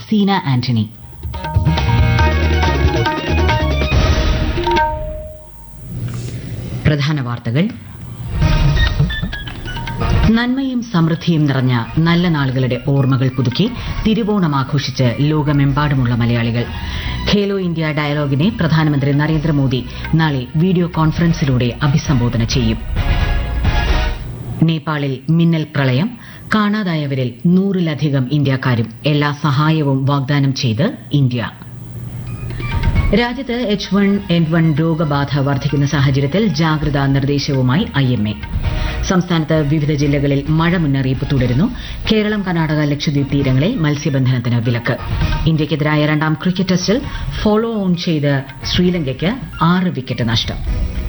സീന ആന്റണി പ്രധാന വാർത്തകൾ നന്മയും സമൃദ്ധിയും നിറഞ്ഞ നല്ല നാളുകളുടെ ഓർമ്മകൾ പുതുക്കി തിരുവോണം ആഘോഷിച്ച് ലോകമെമ്പാടുമുള്ള മലയാളികൾ ഖേലോ ഇന്ത്യ ഡയലോഗിനെ പ്രധാനമന്ത്രി നരേന്ദ്രമോദി നാളെ വീഡിയോ കോൺഫറൻസിലൂടെ അഭിസംബോധന ചെയ്യും നേപ്പാളിൽ മിന്നൽ പ്രളയം കാണാതായവരിൽ നൂറിലധികം ഇന്ത്യക്കാരും എല്ലാ സഹായവും വാഗ്ദാനം ചെയ്ത് ഇന്ത്യ രാജ്യത്ത് എച്ച് വൺ എൻ വൺ രോഗബാധ വർദ്ധിക്കുന്ന സാഹചര്യത്തിൽ ജാഗ്രതാ നിർദ്ദേശവുമായി ഐ എം എ സംസ്ഥാനത്ത് വിവിധ ജില്ലകളിൽ മഴ മുന്നറിയിപ്പ് തുടരുന്നു കേരളം കർണാടക ലക്ഷദ്വീപ് തീരങ്ങളിൽ മത്സ്യബന്ധനത്തിന് വിലക്ക് ഇന്ത്യയ്ക്കെതിരായ രണ്ടാം ക്രിക്കറ്റ് ടെസ്റ്റിൽ ഫോളോ ഓൺ ചെയ്ത് ശ്രീലങ്കയ്ക്ക് ആറ് വിക്കറ്റ് നഷ്ടം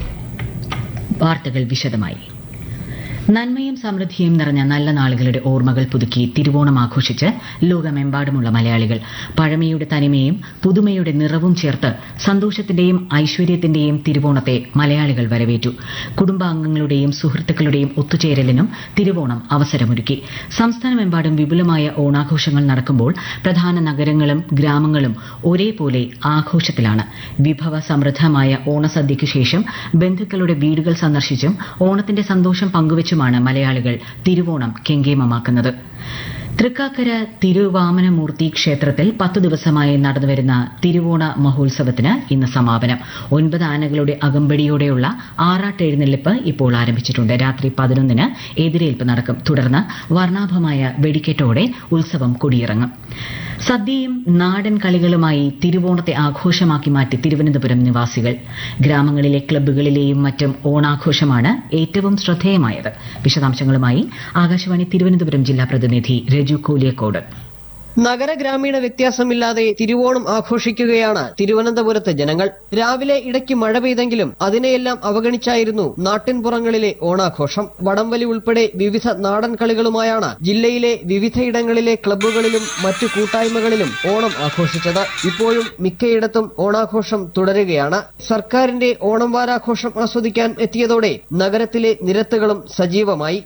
വാർത്തകൾ വിശദമായി നന്മയും സമൃദ്ധിയും നിറഞ്ഞ നല്ല നാളുകളുടെ ഓർമ്മകൾ പുതുക്കി തിരുവോണം ആഘോഷിച്ച് ലോകമെമ്പാടുമുള്ള മലയാളികൾ പഴമയുടെ തനിമയും പുതുമയുടെ നിറവും ചേർത്ത് സന്തോഷത്തിന്റെയും ഐശ്വര്യത്തിന്റെയും തിരുവോണത്തെ മലയാളികൾ വരവേറ്റു കുടുംബാംഗങ്ങളുടെയും സുഹൃത്തുക്കളുടെയും ഒത്തുചേരലിനും തിരുവോണം അവസരമൊരുക്കി സംസ്ഥാനമെമ്പാടും വിപുലമായ ഓണാഘോഷങ്ങൾ നടക്കുമ്പോൾ പ്രധാന നഗരങ്ങളും ഗ്രാമങ്ങളും ഒരേപോലെ ആഘോഷത്തിലാണ് വിഭവ സമൃദ്ധമായ ഓണസദ്യയ്ക്കു ശേഷം ബന്ധുക്കളുടെ വീടുകൾ സന്ദർശിച്ചും ഓണത്തിന്റെ സന്തോഷം പങ്കുവച്ചുമാണ് മലയാളികൾ തിരുവോണം കെങ്കേമമാക്കുന്നത് തൃക്കാക്കര തിരുവാമനമൂർത്തി ക്ഷേത്രത്തിൽ പത്തു ദിവസമായി നടന്നുവരുന്ന തിരുവോണ മഹോത്സവത്തിന് ഇന്ന് സമാപനം ഒൻപത് ആനകളുടെ അകമ്പടിയോടെയുള്ള ആറാട്ട് എഴുന്നള്ളിപ്പ് ഇപ്പോൾ ആരംഭിച്ചിട്ടുണ്ട് രാത്രി പതിനൊന്നിന് എതിരേൽപ്പ് നടക്കും തുടർന്ന് വർണ്ണാഭമായ വെടിക്കെട്ടോടെ ഉത്സവം കൊടിയിറങ്ങും സദ്യയും നാടൻ കളികളുമായി തിരുവോണത്തെ ആഘോഷമാക്കി മാറ്റി തിരുവനന്തപുരം നിവാസികൾ ഗ്രാമങ്ങളിലെ ക്ലബ്ബുകളിലെയും മറ്റും ഓണാഘോഷമാണ് ഏറ്റവും ശ്രദ്ധേയമായത് വിശദാംശങ്ങളുമായി ആകാശവാണി തിരുവനന്തപുരം ജില്ലാ പ്രതിനിധി രജു കോലിയക്കോട് നഗര ഗ്രാമീണ വ്യത്യാസമില്ലാതെ തിരുവോണം ആഘോഷിക്കുകയാണ് തിരുവനന്തപുരത്തെ ജനങ്ങൾ രാവിലെ ഇടയ്ക്ക് മഴ പെയ്തെങ്കിലും അതിനെയെല്ലാം അവഗണിച്ചായിരുന്നു നാട്ടിൻപുറങ്ങളിലെ ഓണാഘോഷം വടംവലി ഉൾപ്പെടെ വിവിധ നാടൻ കളികളുമായാണ് ജില്ലയിലെ വിവിധയിടങ്ങളിലെ ക്ലബ്ബുകളിലും മറ്റു കൂട്ടായ്മകളിലും ഓണം ആഘോഷിച്ചത് ഇപ്പോഴും മിക്കയിടത്തും ഓണാഘോഷം തുടരുകയാണ് സർക്കാരിന്റെ ഓണം വാരാഘോഷം ആസ്വദിക്കാൻ എത്തിയതോടെ നഗരത്തിലെ നിരത്തുകളും സജീവമായി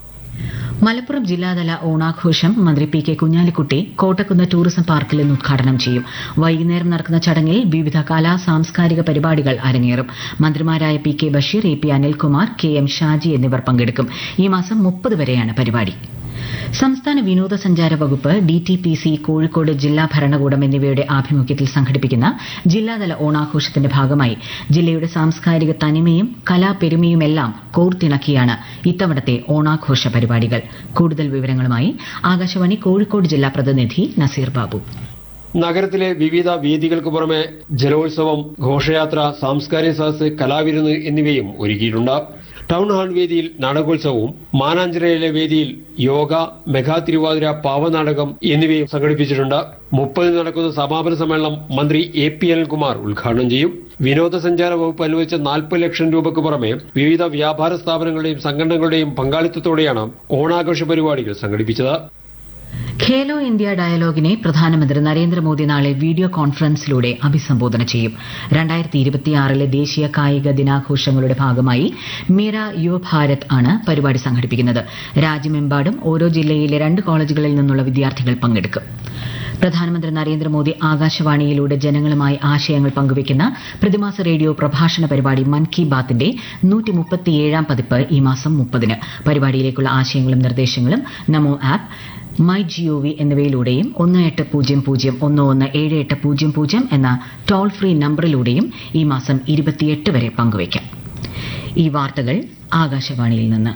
മലപ്പുറം ജില്ലാതല ഓണാഘോഷം മന്ത്രി P K Kunhalikutty Kottakkunnu tourism പാർക്കിൽ ഇന്ന് ഉദ്ഘാടനം ചെയ്യും വൈകുന്നേരം നടക്കുന്ന ചടങ്ങിൽ വിവിധ കലാ സാംസ്കാരിക പരിപാടികൾ അരങ്ങേറും മന്ത്രിമാരായ P K Basheer A P Anilkumar K M Shaji എന്നിവർ പങ്കെടുക്കും ഈ മാസം മുപ്പത് വരെയാണ് പരിപാടി സംസ്ഥാന വിനോദസഞ്ചാര വകുപ്പ് D T P C Kozhikode ജില്ലാ ഭരണകൂടം എന്നിവയുടെ ആഭിമുഖ്യത്തിൽ സംഘടിപ്പിക്കുന്ന ജില്ലാതല ഓണാഘോഷത്തിന്റെ ഭാഗമായി ജില്ലയുടെ സാംസ്കാരിക തനിമയും കലാപെരുമയുമെല്ലാം കോർത്തിണക്കിയാണ് ഇത്തവണത്തെ ഓണാഘോഷ പരിപാടികൾ കൂടുതൽ വിവരങ്ങളുമായി ആകാശവാണി കോഴിക്കോട് ജില്ലാ പ്രതിനിധി നസീർ ബാബു നഗരത്തിലെ വിവിധ വേദികൾക്ക് പുറമെ ജലോത്സവം ഘോഷയാത്ര സാംസ്കാരിക സദസ് കലാവിരുന്ന് എന്നിവയും ഒരുക്കിയിട്ടുണ്ട് ടൗൺ ഹാൾ വേദിയിൽ നാടകോത്സവവും മാനാഞ്ചിറയിലെ വേദിയിൽ യോഗ മെഗാ തിരുവാതിര പാവനാടകം എന്നിവയും സംഘടിപ്പിച്ചിട്ടുണ്ട് മുപ്പതിന് നടക്കുന്ന സമാപന സമ്മേളനം മന്ത്രി എ പി അനിൽകുമാർ ഉദ്ഘാടനം ചെയ്യും വിനോദസഞ്ചാര വകുപ്പ് അനുവദിച്ച നാൽപ്പത് ലക്ഷം രൂപയ്ക്ക് പുറമെ വിവിധ വ്യാപാര സ്ഥാപനങ്ങളുടെയും സംഘടനകളുടെയും പങ്കാളിത്തത്തോടെയാണ് ഓണാഘോഷ പരിപാടികൾ സംഘടിപ്പിച്ചത് ഖേലോ ഇന്ത്യ ഡയലോഗിനെ പ്രധാനമന്ത്രി നരേന്ദ്രമോദി നാളെ വീഡിയോ കോൺഫറൻസിലൂടെ അഭിസംബോധന ചെയ്യും രണ്ടായിരത്തി ഇരുപത്തിയാറിലെ ദേശീയ കായിക ദിനാഘോഷങ്ങളുടെ ഭാഗമായി മേര യുവഭാരത് ആണ് പരിപാടി സംഘടിപ്പിക്കുന്നത് രാജ്യമെമ്പാടും ഓരോ ജില്ലയിലെ രണ്ട് കോളേജുകളിൽ നിന്നുള്ള വിദ്യാർത്ഥികൾ പങ്കെടുക്കും പ്രധാനമന്ത്രി നരേന്ദ്രമോദി ആകാശവാണിയിലൂടെ ജനങ്ങളുമായി ആശയങ്ങൾ പങ്കുവയ്ക്കുന്ന പ്രതിമാസ റേഡിയോ പ്രഭാഷണ പരിപാടി മൻ കി ബാത്തിന്റെ നൂറ്റി മുപ്പത്തിയേഴാം പതിപ്പ് ഈ മാസം മുപ്പതിന് പരിപാടിയിലേക്കുള്ള ആശയങ്ങളും നിർദ്ദേശങ്ങളും നമോ ആപ്പ് മൈ ജിഒവി എന്നിവയിലൂടെയും ഒന്ന് എട്ട് പൂജ്യം പൂജ്യം ഒന്ന് ഒന്ന് ഏഴ് എട്ട് പൂജ്യം പൂജ്യം എന്ന ടോൾ ഫ്രീ നമ്പറിലൂടെയും ഈ മാസം ഇരുപത്തിയെട്ട് വരെ പങ്കുവയ്ക്കാം ഈ വാർത്തകൾ ആകാശവാണിയിൽ നിന്ന്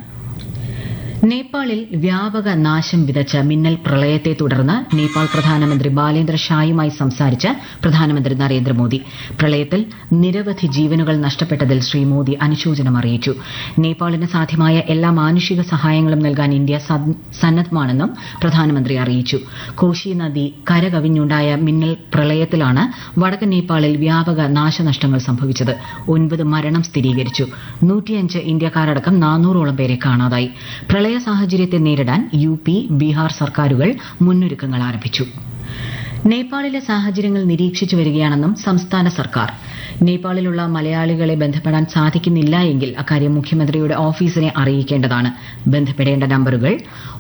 നേപ്പാളിൽ വ്യാപക നാശം വിതച്ച മിന്നൽ പ്രളയത്തെ തുടർന്ന് നേപ്പാൾ പ്രധാനമന്ത്രി ബാലേന്ദ്ര ഷായുമായി സംസാരിച്ച പ്രധാനമന്ത്രി നരേന്ദ്രമോദി പ്രളയത്തിൽ നിരവധി ജീവനുകൾ നഷ്ടപ്പെട്ടതിൽ ശ്രീ മോദി അനുശോചനം അറിയിച്ചു നേപ്പാളിന് സാധ്യമായ എല്ലാ മാനുഷിക സഹായങ്ങളും നൽകാൻ ഇന്ത്യ സന്നദ്ധമാണെന്നും പ്രധാനമന്ത്രി അറിയിച്ചു കോശി നദി കരകവിഞ്ഞുണ്ടായ മിന്നൽ പ്രളയത്തിലാണ് വടക്കൻ നേപ്പാളിൽ വ്യാപക നാശനഷ്ടങ്ങൾ സംഭവിച്ചത് ഒൻപത് മരണം സ്ഥിരീകരിച്ചു നൂറ്റിയഞ്ച് ഇന്ത്യക്കാരടക്കം നാനൂറോളം പേരെ കാണാതായി പ്രളയ സാഹചര്യത്തെ നേരിടാൻ യു പി ബീഹാർ സർക്കാരുകൾ മുന്നൊരുക്കങ്ങൾ ആരംഭിച്ചു നേപ്പാളിലെ സാഹചര്യങ്ങൾ നിരീക്ഷിച്ചു വരികയാണെന്നും സംസ്ഥാന സർക്കാർ നേപ്പാളിലുള്ള മലയാളികളെ ബന്ധപ്പെടാൻ സാധിക്കുന്നില്ല എങ്കിൽ അക്കാര്യം മുഖ്യമന്ത്രിയുടെ ഓഫീസിനെ അറിയിക്കേണ്ടതാണ് ബന്ധപ്പെടേണ്ട നമ്പറുകൾ